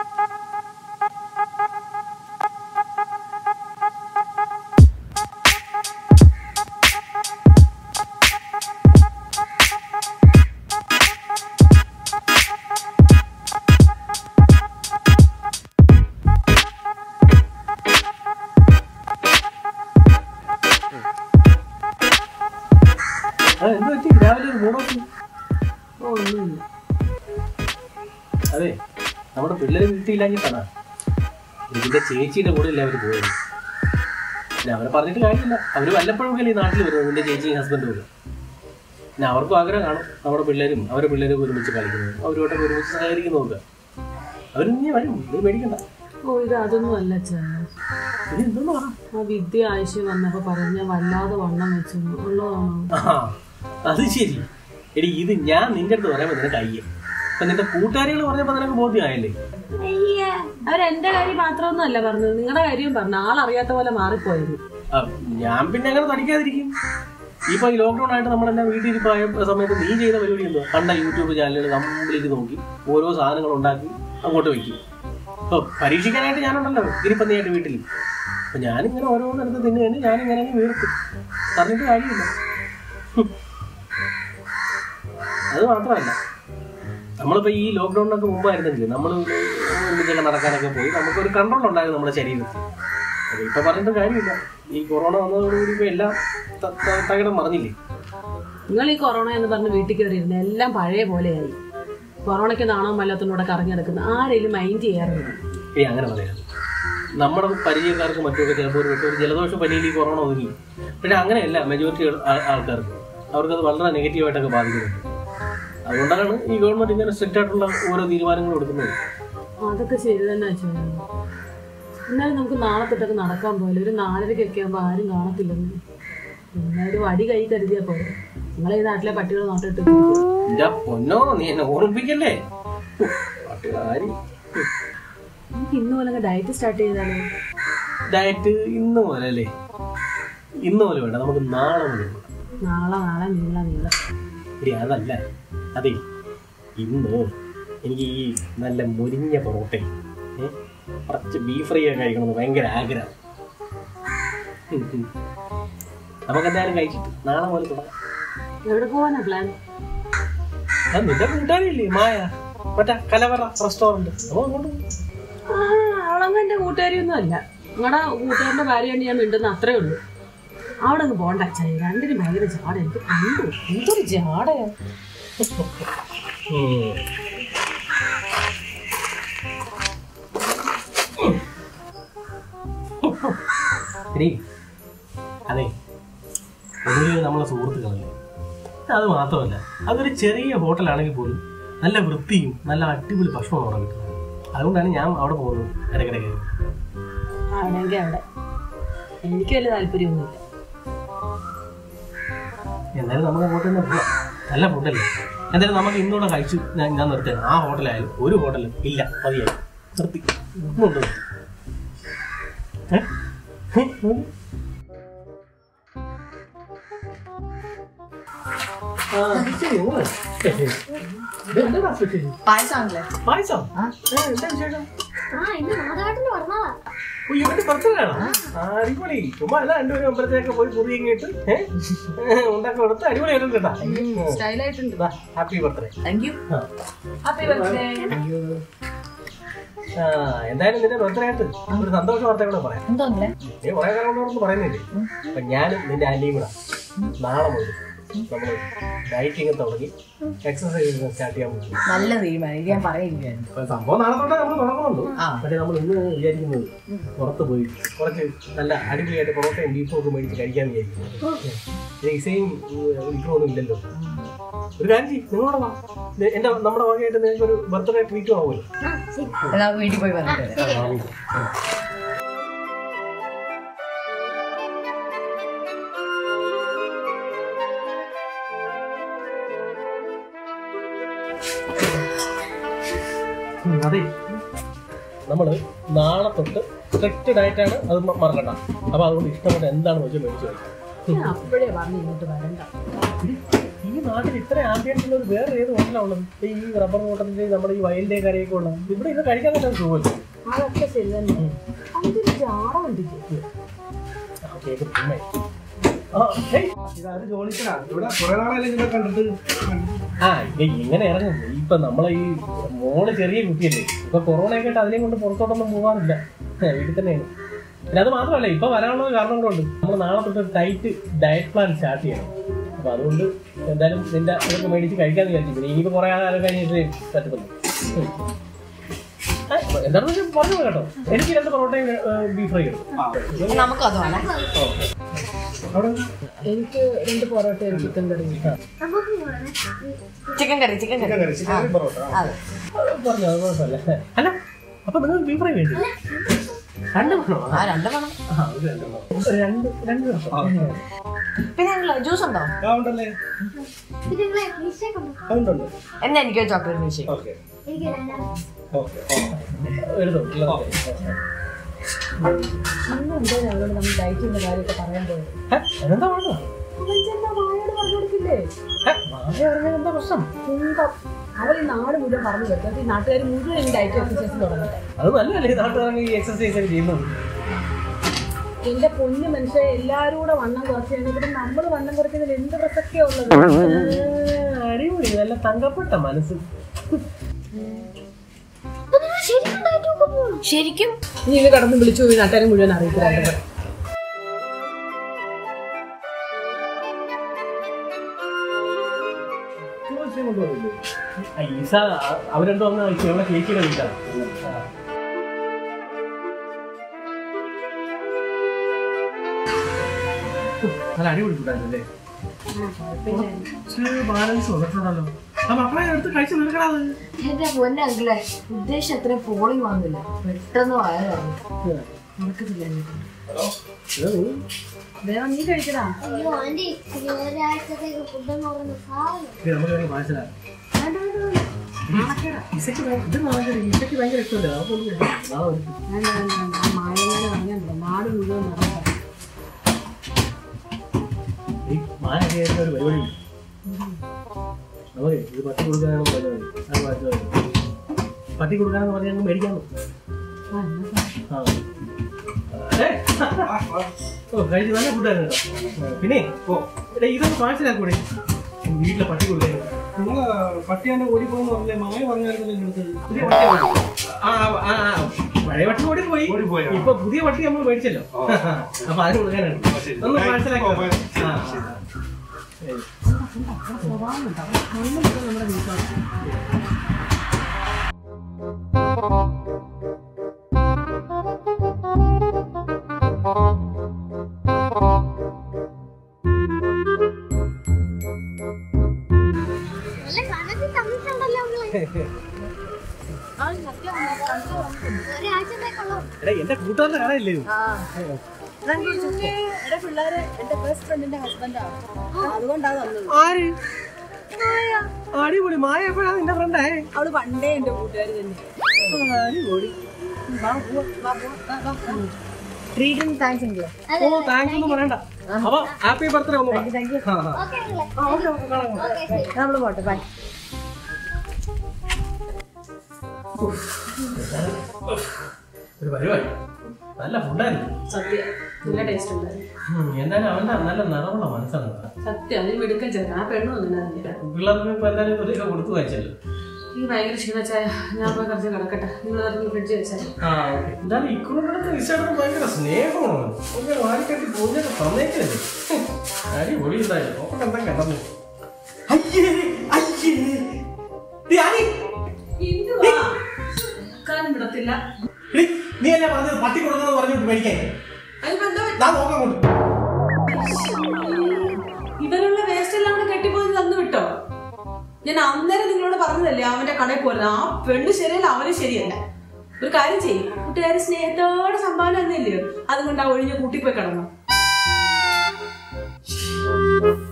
ആ, എന്ത് പറ്റി രാവിലെ ഒരു മൂടോക്ക് ഓ ഒന്നുമില്ല അതെ നമ്മുടെ പിള്ളേര് വീട്ടിലില്ലാഞ്ഞിട്ടാണ് ഇതിന്റെ ചേച്ചിയുടെ കൂടെ അല്ലേ അവര് പോയത് പിന്നെ അവരെ പറഞ്ഞിട്ട് കാര്യമില്ല അവര് വല്ലപ്പോഴും ഈ നാട്ടിൽ വരുന്നത് നിന്റെ ചേച്ചിയും ഹസ്ബൻഡും ഒക്കെ പിന്നെ അവർക്കും ആഗ്രഹം കാണും നമ്മുടെ പിള്ളേരും അവരുടെ പിള്ളേരും ഒരുമിച്ച് കളിക്കുന്നത് അവരുമായിട്ടൊക്കെ ഒരുമിച്ച് സഹകരിക്കുന്നു നോക്കുക അവരും നീ വരും നീ മേടിക്കണ്ട ഓ ഇത് അതൊന്നും അല്ല അച്ഛാ ഇത് എന്തോന്ന് പറ ആ വിദ്യ ആഴ്ച വന്നപ്പോ പറഞ്ഞു ഞാൻ വല്ലാതെ വണ്ണം വെച്ചു ഉള്ളതാണോ ആ, അത് ശരി എടി ഇത് ഞാൻ നിന്റെ അടുത്ത് പറയുമ്പോൾ നിനക്ക് അയ്യം അപ്പൊ നിന്റെ കൂട്ടുകാരികൾ പറഞ്ഞപ്പോ നിനക്ക് ബോധ്യമായല്ലേ അയ്യേ അവരെന്റെ കാര്യം മാത്രമൊന്നും അല്ല പറഞ്ഞത് നിങ്ങളുടെ കാര്യവും പറഞ്ഞു ആളറിയാത്ത പോലെ മാറിപ്പോയത് ആ, ഞാൻ പിന്നെ അങ്ങനെ തടിക്കാതിരിക്കും ഇപ്പൊ ഈ ലോക്ക്ഡൌൺ ആയിട്ട് നമ്മളെല്ലാം വീട്ടിലിരിപ്പായ സമയത്ത് നീ ചെയ്ത പരിപാടി എന്തോ കണ്ട യൂട്യൂബ് ചാനലുകൾ കംപ്ലീറ്റ് നോക്കി ഓരോ സാധനങ്ങൾ ഉണ്ടാക്കി അങ്ങോട്ട് വെക്കും ഇപ്പൊ പരീക്ഷിക്കാനായിട്ട് ഞാനുണ്ടല്ലോ തിരുപ്പന്നിയായിട്ട് വീട്ടിൽ അപ്പൊ ഞാനിങ്ങനെ ഓരോന്നെടുത്ത് തിന്നുകഴിഞ്ഞ് ഞാനിങ്ങനെ വീർത്ത് പറഞ്ഞിട്ട് കാര്യമില്ല ഹും. അത് മാത്രമല്ല നമ്മളിപ്പോ ഈ ലോക്ക്ഡൌണിനൊക്കെ മുമ്പായിരുന്നെങ്കിൽ നമ്മൾ ഒന്നിച്ചൊക്കെ നടക്കാനൊക്കെ പോയി നമുക്കൊരു കൺട്രോൾ ഉണ്ടായിരുന്നു നമ്മുടെ ശരീരത്തിൽ അത് ഇപ്പൊ പറഞ്ഞിട്ട് കാര്യമില്ല ഈ കൊറോണ വന്നതോടുകൂടി ഇപ്പൊ എല്ലാം ത- ത- തകിടം മറിഞ്ഞില്ലേ നിങ്ങൾ ഈ കൊറോണ എന്ന് പറഞ്ഞ് വീട്ടിൽ കയറിയിരുന്ന എല്ലാം പഴയ പോലെയായി കൊറോണയ്ക്ക് നാണോ മല്ലാത്തതിലൂടെ കറങ്ങി നടക്കുന്ന ആരെങ്കിലും മൈൻഡ് ചെയ്യാറുണ്ട് ഏയ് അങ്ങനെ പറയരുത് നമ്മുടെ പരിചയക്കാർക്ക് മറ്റുമൊക്കെ ചിലപ്പോൾ ഒരു ഒരു ജലദോഷ പനിയിൽ ഈ കൊറോണ ഒതുങ്ങി പക്ഷെ അങ്ങനെയല്ല മെജോറിറ്റി ആൾക്കാർക്ക് അവർക്കത് വളരെ നെഗറ്റീവായിട്ടൊക്കെ ബാധിക്കുന്നുണ്ട് അതുകൊണ്ടാണ് ഈ ഗവൺമെന്റ് ഇങ്ങനെ സ്ട്രിക്റ്റ് ആയിട്ടുള്ള ഓരോ തീരുമാനങ്ങളും എടുക്കുന്നത് അതൊക്കെ ശരി തന്നെ അച്ഛാ എന്നാലും നമുക്ക് നാളെ തൊട്ടൊക്കെ നടക്കാൻ പോലെ ഒരു നാലരയ്ക്കൊക്കെ ആകുമ്പോൾ ആരും കാണത്തില്ലെന്ന് പിന്നെ ഒരു വടി കൈ കരുതിയാ പോലെ നിങ്ങളെ ഈ നാട്ടിലെ പട്ടികൾ നോട്ടിട്ട് എന്റെ പൊന്നോ നീ എന്നെ ഓർമ്മിപ്പിക്കല്ലേ ആര് നമുക്ക് ഇന്ന് പോലെ ഡയറ്റ് സ്റ്റാർട്ട് ചെയ്താലോ ഡയറ്റ് ഇന്ന് മുതൽ അല്ലേ ഇന്ന് മുതൽ വേണ്ട നമുക്ക് നാളെ മുതൽ വേണം. നാളെ നാളെ നീള നീള എടി അതല്ല അതെ ഇന്ന് എനിക്ക് ഈ നല്ല മുരിഞ്ഞ പൊറോട്ടയും ഏ, കുറച്ച് ബീഫ് ഫ്രൈ ഒക്കെ കഴിക്കണമെന്ന് ഭയങ്കര ആഗ്രഹം ഉം, ഉം. നമുക്കെന്തായാലും കഴിച്ചിട്ട് നാളെ മുതൽ തുടങ്ങാം എവിടെ പോവാനാ പ്ലാൻ അത് നിന്റെ കൂട്ടുകാരില്ലേ മായ മറ്റേ കലവറ റെസ്റ്റോറന്റ് അപ്പൊ അങ്ങോട്ട് പോകും ആ അവളങ്ങ് എന്റെ കൂട്ടുകാരിയൊന്നും അല്ല നിങ്ങളുടെ കൂട്ടുകാരന്റെ ഭാര്യയാണ് ഞാൻ മിണ്ടുന്ന അത്രേ ഉള്ളൂ അവിടെ അങ്ങ് പോണ്ട അച്ഛായി രണ്ടിനും ഭയങ്കര ജാട എനിക്ക് കണ്ടു എന്തൊരു ജാടയാ എടീ, അതെ ഒന്നുകിൽ നമ്മളെ സുഹൃത്തുക്കളല്ലേ അത് മാത്രമല്ല അതൊരു ചെറിയ ഹോട്ടലാണെങ്കിൽ പോലും നല്ല വൃത്തിയും നല്ല അടിപൊളി ഭക്ഷണവും അവിടെ കിട്ടുന്നത് അതുകൊണ്ടാണ് ഞാൻ അവിടെ പോകുന്നത് ഇടയ്ക്കിടയ്ക്ക് അവിടെങ്കിൽ അവിടെ എനിക്ക് വലിയ താല്പര്യമൊന്നുമില്ല എന്തായാലും നമുക്ക് അങ്ങോട്ട് തന്നെ പോവാം നല്ല ഫുഡല്ലേ എന്തായാലും നമുക്ക് ഇന്നൂടെ കഴിച്ചു ഞാൻ ഞാൻ നിർത്തുകയാണ് ആ ഹോട്ടലായാലും ഒരു ഹോട്ടലും ഇല്ല മതിയായി നിർത്തി ഇന്നുണ്ട് ഏ? ഏ? നോക്ക്. ആ, ശരി, ഓ. ഇത് എന്താണ് special? പായസമാണല്ലേ പായസം ഏ, എന്താ വിശേഷം ആ ഇന്ന് നാദാട്ടിന് പറഞ്ഞതാ ഓ, ഇവന്റെ ബർത്ത്ഡേയാണോ ആ, അടിപൊളി ചുമ്മാ അല്ല രണ്ടുപേരും അമ്പലത്തിലൊക്കെ പോയി പുതിയ ഇങ്ങിട്ട് ഏഹ് ഉണ്ടാക്കി കൊടുത്ത് അടിപൊളിയായിട്ടുണ്ട് കേട്ടാ സ്റ്റൈലായിട്ടുണ്ട് happy birthday thank you happy birthday ആ എന്തായാലും നിന്റെ ബർത്ത്ഡേ ആയിട്ട് ഒരു സന്തോഷ വാർത്ത കൂടെ പറയാം എന്തോ അല്ലേ നീ കുറെ കാലം കൊണ്ടൊന്നും പറയുന്നില്ലേ അപ്പൊ ഞാനും നിന്റെ ആന്റിയും കൂടെ നാളെ മുതൽ നമ്മള് ഡയറ്റിങ് തുടങ്ങി എക്സസൈസ് സ്റ്റാർട്ട് ചെയ്യാൻ പറ്റും നല്ല തീരുമാനം ഇത് ഞാൻ പറയുകയായിരുന്നു അപ്പൊ സംഭവം നാളെ തൊട്ടേ നമ്മൾ തുടങ്ങുന്നുള്ളൂ ആ. പക്ഷേ നമ്മൾ ഇന്ന് വിചാരിക്കുന്നത് പുറത്ത് പോയി കുറച്ച് നല്ല അടിപൊളിയായിട്ട് പൊറോട്ടയും ബീഫും ഒക്കെ മേടിച്ച് കഴിക്കാന്ന് വിചാരിക്കുന്നു ഇസയും ഇപ്പൊന്നും ഇല്ലല്ലോ ഒരു കാര്യം ചെയ്യ് നിങ്ങളോട് വാ ദേ, എന്റെ നമ്മുടെ വകയായിട്ട് നിങ്ങൾക്ക് ഒരു ബർത്ത്ഡേ ട്രീറ്റ് ആവുമല്ലോ ആ ശരി എന്നാ വീട്ടിൽ പോയി പറഞ്ഞിട്ട് വരാം. ഉം, അതെ നമ്മള് നാളെ തൊട്ട് സ്ട്രിക്റ്റ് ഡയറ്റാണ് അത് മ- മറക്കണ്ട അപ്പൊ അതുകൊണ്ട് ഇഷ്ടപ്പെട്ട എന്താണെന്ന് വെച്ചാൽ മേടിച്ചു കഴിക്കാം ഞാൻ അപ്പോഴേ പറഞ്ഞു ഇങ്ങോട്ട് വരണ്ട ഈ ഈ നാട്ടിൽ ഇത്ര ആംബിയൻസ് ഉള്ള ഒരു വേറെ ഏത് ഹോട്ടലാണ് ഉള്ളത് ഈ റബ്ബർ തോട്ടത്തിന്റെ നമ്മുടെ ഈ വയലിന്റെ കരയൊക്കെ ഉള്ളത് ഇവിടെ ഇത് കഴിക്കാൻ തന്നെ സുഖമല്ല അതൊക്കെ ശരി തന്നെ അതിന്റെ ജാട കണ്ടില്ലേ കേക്ക് തിന്നേ. ആ, ഹേയ്. ഇതാര് ജോലിക്കലാ ഇവിടെ കുറെ നാളല്ലേ ഇതിനെ കണ്ടിട്ട് ആ ഇത് എങ്ങനെ ഇറങ്ങും ഇപ്പൊ നമ്മളെ ഈ മോള് ചെറിയ കുട്ടിയല്ലേ ഇപ്പൊ കൊറോണ ഒക്കെ ആയിട്ട് അതിനെയും കൊണ്ട് പുറത്തോട്ടൊന്നും പോകാറില്ല ഏ, വീട്ടിൽ തന്നെയാണ് പിന്നെ അത് മാത്രമല്ല ഇപ്പൊ വരാനുള്ള കാരണങ്ങളുണ്ട് നമ്മൾ നാളെ തൊട്ട് ടൈറ്റ് ഡയറ്റ് പ്ലാൻ സ്റ്റാർട്ട് ചെയ്യണം അപ്പൊ അതുകൊണ്ട് എന്തായാലും നിന്റെ അതൊക്കെ മേടിച്ച് കഴിക്കാന്ന് വിചാരിച്ചു പിന്നെ ഇനിയിപ്പോ കുറെ കാലം കഴിഞ്ഞിട്ട് പറ്റത്തുള്ളൂ ഉം. ആ, എന്താണെന്ന് വെച്ചാൽ പറഞ്ഞു കേട്ടോ എനിക്ക് രണ്ട് പൊറോട്ടയും ബീഫ് ഫ്രൈ എടുക്കും നമുക്ക് അത് വേണം അവിടെ എനിക്ക് രണ്ട് പൊറോട്ടയും ചിക്കൻ കറിയും നമുക്ക് വേണം. Chicken curry chicken chicken curry curry chicken curry parotta അതെ അത് പറഞ്ഞു അത് കുഴപ്പമില്ല അല്ല അപ്പൊ നിങ്ങൾ ബീഫ് ഫ്രൈ വേണ്ടി രണ്ട് വേണോ ആ രണ്ടും വേണം ആ, ഒരു രണ്ടെണ്ണം. രണ്ട് രണ്ട് കേട്ടോ പിന്നെ ഞങ്ങൾ ജ്യൂസ് ഉണ്ടോ ആ ഉണ്ടല്ലേ ഇത് നിങ്ങളെ milkshake ഉണ്ടോ? അതുണ്ടുണ്ട് എന്നാ എനിക്ക് ചോക്ലേറ്റ് മിൽക്ക് ഷേക്ക് ഓക്കെ എനിക്ക് രണ്ടാമത്. ഓക്കെ എടുത്തോ ഉള്ളത് ഇന്ന് എന്തോ ഞങ്ങളോട് നമ്മൾ ഡയറ്റിന്റെ കാര്യമൊക്കെ പറയാൻ പോയത് ഏ, അതെന്താ കുഴപ്പം അവൻ ചെന്ന വായോട് പറഞ്ഞു കൊടുക്കില്ലേ ഏ, മാമി പറഞ്ഞത് എന്താ പ്രശ്നം കുന്തം അവൾ ഈ നാട് മുഴുവൻ പറഞ്ഞു കൊടുത്തു ഈ നാട്ടുകാർ മുഴുവൻ ഈ ഡയറ്റ് എക്സസൈസ് തുടങ്ങട്ടെ അത് നല്ലതല്ലേ നാട്ടുകാരങ്ങൾ ഈ എക്സസൈസ് ഒക്കെ ചെയ്യുന്നത് എന്റെ പൊന്നു മനുഷ്യ എല്ലാരും കൂടെ വണ്ണം കുറച്ചാണ് ഇവിടെ നമ്മൾ വണ്ണം കുറയ്ക്കുന്നതിൽ എന്ത് പ്രസക്തിയാ ഉള്ളത് ഏ, അടിപൊളി നല്ല തങ്കപ്പെട്ട മനസ്സ് അപ്പൊ നിങ്ങൾ ശരിക്കും diet ഒക്കെ പോണോ? ശരിക്കും നീ ഇത് കടന്ന് വിളിച്ചു പോയി നാട്ടുകാരെ മുഴുവൻ അറിയിക്കില്ല ചോദിച്ചു കൊണ്ടുവന്നില്ലേ ആ, ഈസ ആ, അവരെന്തോ അങ്ങ് കഴിച്ചു ഇവിടെ ചേച്ചിയുടെ വീട്ടാണ് ആ. ഉം, നല്ല അടിപൊളി ഫുഡായിരുന്നല്ലേ ബാലൻസ് വന്നിട്ടുണ്ടല്ലോ ആ മക്കളെ എടുത്ത് കഴിച്ചു തീർക്കണത് എന്റെ പൊന്നെ അങ്കിളെ ഉദ്ദേശം അത്ര പോളിംഗ് വന്നില്ല പെട്ടെന്ന് വയറ് പറഞ്ഞു നടക്കത്തില്ല എന്നെ കൊണ്ട്. വേറെ നീ കഴിക്കടാ അയ്യോ ആന്റി ഈ ഒരാഴ്ചത്തേക്ക് ഫുഡ് എന്ന് പറയുന്ന സാധനം നമുക്ക് മനസ്സിലാക്കാം വേണ്ട, വേണ്ട, വേണ്ട. ഇസയ്ക്ക് ഭയ- ഇത് നാളെ ഇസയ്ക്ക് ഭയങ്കര ഇഷ്ടമല്ലേ അതൊന്നും നാളെ ഒരു വേണ്ട വേണ്ട വേണ്ട മായങ്ങനെ പറഞ്ഞല്ലോ നാട് മുഴുവൻ നടക്കാം ഈ മാനൊക്കെ ആയിരുന്ന ഒരു പരിപാടി നമുക്ക് ഇത് പട്ടി കൊടുക്കാനാണ് പറഞ്ഞത് അത് മാറ്റുന്നത് പട്ടി കൊടുക്കാനെന്ന് പറഞ്ഞാൽ ഞങ്ങൾ മേടിക്കാമോ ആ എന്നാ സാ- ആ ഏ, ഓ കഴിച്ച് നല്ല ഫുഡാണ് കേട്ടോ ആ, പിന്നെ ഓ എടാ ഇതൊന്ന് മനസ്സിലാക്കൂടെ വീട്ടിലെ പട്ടി കൊടുക്കാൻ നിങ്ങള് പട്ടിയാണ്ട് ഓടിപ്പോന്ന് പറഞ്ഞില്ലേ മായ പറഞ്ഞായിരുന്നല്ലോ എൻ്റെ അടുത്ത് പുതിയ പട്ടി ആ ആ, ആ പഴയ പട്ടി ഓടി പോയി ഓടിപ്പോയോ? ഇപ്പൊ പുതിയ പട്ടി നമ്മൾ മേടിച്ചല്ലോ അപ്പൊ അതിന് കൊടുക്കാനാണ് ശരി. ഒന്ന് മനസ്സിലാക്കി ഓ, പോയി. ആ ശരി. ശരി. സ്വഭാവം ഉണ്ടാവും മണ്ണ് മുഴുവൻ നമ്മുടെ വീട്ടിലാണ് നല്ല കനത്തിൽ തന്നിട്ടുണ്ടല്ലോ നിങ്ങള്. ഒരാഴ്ചത്തേക്കുള്ള എടാ എന്റെ കൂട്ടുകാരനെ കാണാനില്ലേ ഇത്? എന്റെ പിള്ളേര് എന്റെ ബെസ്റ്റ് ഫ്രണ്ടിന്റെ ഹസ്ബൻഡാണ് അതുകൊണ്ടാണ് വന്നത് ആര് അടിപൊളി മായ എപ്പോഴാ നിന്റെ ഫ്രണ്ടേ അവള് പണ്ടേ എന്റെ കൂട്ടുകാരി തന്നെ അടിപൊളി ട്രീറ്റിന് താങ്ക്സ് അങ്കിളെ ഓ താങ്ക്സ് ഒന്നും പറയണ്ട അപ്പൊ ഹാപ്പി ബർത്ത്ഡേ ഒന്ന് പറ. ആ, ആ. ഓക്കെ നിങ്ങളെ ആ, ഓക്കേ, ഓക്കേ, കാണാം, കാണാം. ഓക്കെ ശരി നമ്മള് പോട്ടെ ബൈ ഒരു പരിപാടി നല്ല ഫുഡായിരുന്നു സത്യം നല്ല ടേസ്റ്റ് ഉണ്ടായിരുന്നു ഉം, എന്തായാലും അവന്റെ നല്ല നിറമുള്ള മനസ്സാണ് കേട്ടോ. സത്യം അതിന് മിടുക്കൻ ചേർന്ന് ആ പെണ്ണു തന്നെ പിള്ളേർക്ക് ഇപ്പൊ എന്തായാലും ഒരു കൊടുത്തു കഴിച്ചല്ലോ ഈ ഭയങ്കര ക്ഷീണിച്ചായ ഞാൻ പോയി കുറച്ച് കിടക്കട്ടെ നിങ്ങൾ ഇറങ്ങി ഫ്രിഡ്ജ് വെച്ചാൽ ആ ഓക്കെ എന്തായാലും ഇക്കുറിനടുത്ത് നിശ്ചയം ഭയങ്കര സ്നേഹമാണ് ഒക്കെ വാരിക്കട്ടി പൂജയൊക്കെ സമ്മതിക്കല്ലേ അടിപൊളി എന്തായാലും നോക്കട്ടെ എന്താ കണ്ടു അയ്യേ അയ്യേ ഡി, ആനി, കാര്യം വിടത്തില്ല ഡി, നീ അല്ലേ പറഞ്ഞത് പട്ടി കൊടുക്കുന്നത് പറഞ്ഞിട്ട് മേടിക്കാൻ അതിപ്പോ എന്താ ഞാൻ നോക്കാൻ കൊണ്ട് ഇവനുള്ള വേസ്റ്റ് എല്ലാം കൂടെ കെട്ടിപ്പോയി തന്നു വിട്ടോ ഞാൻ അന്നേരം നിങ്ങളോട് പറഞ്ഞതല്ലേ അവന്റെ കടയിൽ പോരുന്നത് ആ പെണ്ണ് ശരിയല്ല അവന് ശരിയല്ല ഒരു കാര്യം ചെയ്യും കൂട്ടുകാരി സ്നേഹത്തോടെ സംഭാവന തന്നില്ലയോ അതുകൊണ്ട് ആ ഒഴിഞ്ഞ കൂട്ടിപ്പോയി കിടന്നു